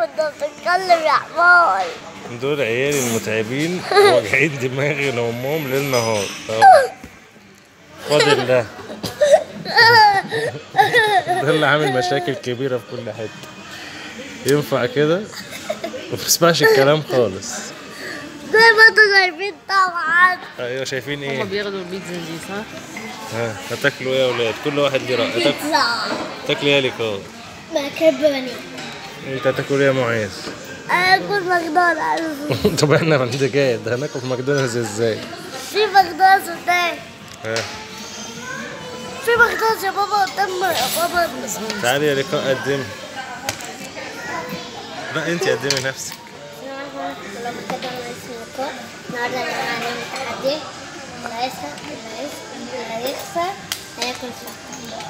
وانت بتتكلم يا حمار دول عيالي المتعبين واجعين دماغي لامهم ليل نهار أهو. فاضل ده ده اللي عامل مشاكل كبيرة في كل حتة ينفع كده ما بتسمعش الكلام خالص زي ما انتوا شايفين طبعا ايوه شايفين هما ايه؟ بياخدوا البيتزا دي صح؟ ها هتاكلوا ايه يا اولاد؟ كل واحد ليه رأي هتاك- بيتزا تاكلي ايه يا ليكار؟ مكروني انت هتاكل ايه يا معاذ؟ اكل ماكدونالدز طب احنا عند جاد هناكل في ماكدونالدز ازاي؟ في ماكدونالدز قدام ها في ماكدونالدز يا بابا قدام يا بابا تعالي يا ليكار قدمي لا انت قدمي نفسك النهارده هنعمل تحدي اللي هيكسب اللي هيكسب هياكل شطة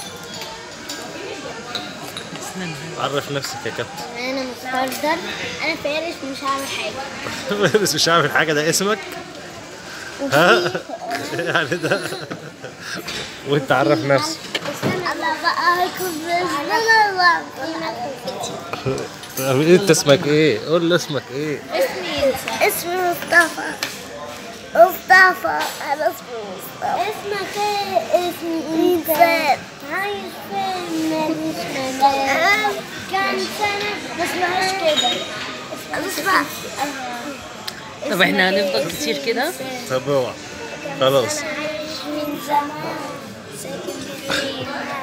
استنى عرف نفسك يا كابتن انا مستردر انا فارس مش هعمل حاجه بس مش عارف حاجة ده اسمك؟ ها؟ يعني ده وانت عرف نفسك انا بقى هاكل بس طب انت اسمك ايه؟ قول لي اسمك ايه؟ اسمي اسمي مصطفى مصطفى انا اسمي مصطفى اسمك ايه؟ اسمي انسان عايش فين ماليش مكان كام سنة ما اسمهاش كده اسمع طب احنا هنفضل كتير كده؟ طب اوعى خلاص انا عايش من زمان ساكن في